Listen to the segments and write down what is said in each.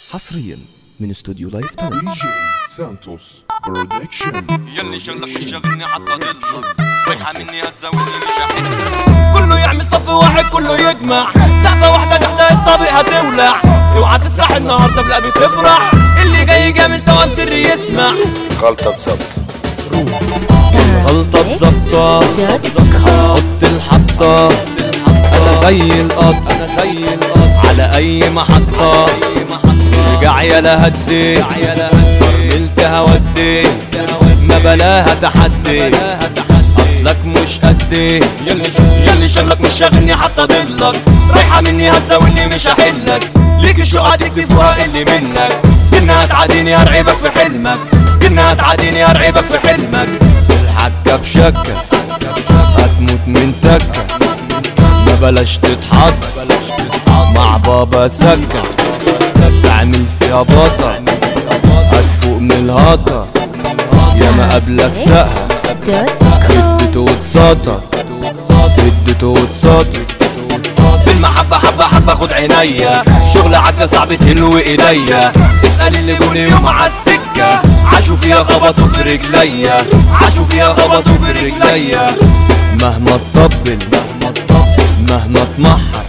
حصريا من استوديو لايف تايم دي جي سانتوس برودكشن يلي شغلك تشغلني حتى ضلك رايحة مني هتزاولني مش هحل كله يعمل صف واحد كله يجمع سقفة واحدة تحت الطابق هتولع اوعى تسرح النهاردة بقلبي تفرح اللي جاي جامد توام سري يسمع غلطة بظبط غلطة بظبطة حط الحطة أنا زي القطر أنا زي القطر على أي محطة ارجع يا هدي فرملت هودي ما بلاها تحدي أصلك مش قدي يلي يلي شغلك مش شاغلني حتى ضلك رايحة مني هتزاولني مش هحلك ليك الشقعة دي فوقها اللي منك كنا هتعاديني هرعبك في حلمك كنا هتعاديني هرعبك في حلمك الحكة بشكة هتموت من تكة ما بلاش تتحط مع بابا سكة تعمل فيها بطة هتفوق من الهطة يا ما قبلك سقها اديته واتسطى اديته واتسطى بالمحبة حبة حبة خد عينيا شغل عافية صعب تلو ايديا اسأل اللي جوني يوم على السكة عاشوا فيها خبطوا في رجليا عاشوا فيها خبطوا في رجليا مهما تطبل مهما تمحر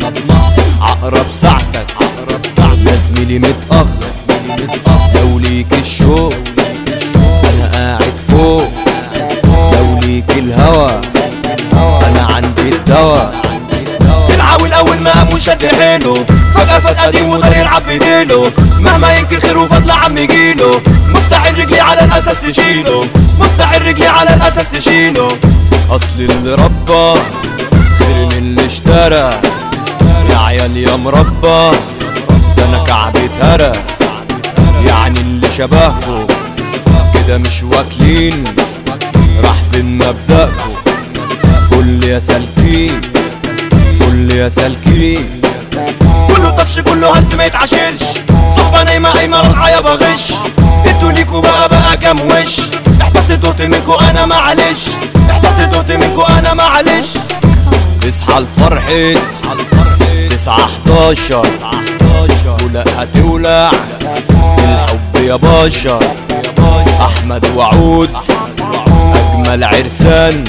عقرب ساعتك عقرب ساعتك يا زميلي متأخر لو ليك الشوق انا قاعد فوق لو ليك الهوى انا عندي الدواء العاول اول ما قام وشد حيله فجأة فجأة دي وطار يلعب بديله مهما ينكر خيره فضل عم يجيله مستحيل رجلي على الاساس تشيله مستحيل رجلي على الاساس تشيله اصل اللي ربى خير من اللي اشترى يا عيال يا مربى ده انا كعبي اتهرى يعني اللي شبهكوا كده مش واكلين راح فين مبدأكوا فل يا سالكين فل يا سالكين كله طفش كله هلس ما يتعاشرش صحبة نايمة قايمة رايحة يا بغش انتوا ليكوا بقى بقى كام وش احتجت تهت منكوا انا معلش احتجت تهت منكوا انا معلش اصحى الفرحة تسعة حداشر ولا هتولع الحب يا باشا احمد وعود اجمل عرسان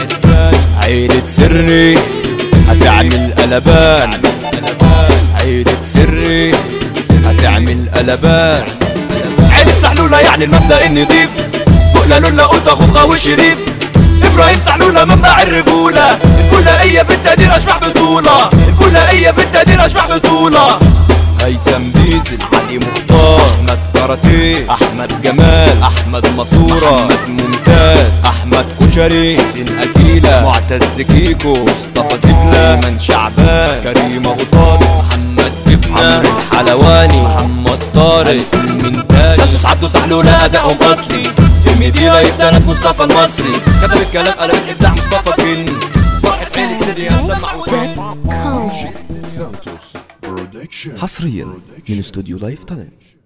عيلة سري هتعمل قلبان عيلة سري هتعمل قلبان عيلة سحلولة يعني المبدأ النضيف بقلة لولا قلت اخوخا وشريف ابراهيم سحلولة منبع الرجولة البولائية في التقدير اشبح بطولة البولائية في التقدير اشبح بطولة هيثم ديزل علي مختار احمد كاراتيه احمد جمال احمد ماسوره احمد ممتاز احمد كشري حسين قتيله معتز كيكو مصطفى زبله من شعبان كريم ابو طارق محمد جبنه الحلواني محمد طارق من تاني سدس عدوا سحلوله ادائهم اصلي المديرة يفتنت مصطفى المصري كتب الكلام قال الابداع مصطفى كني فرحة عيلة سيدي هنسمع وتاني سانتوس برودكشن حصريا من استوديو لايف تايم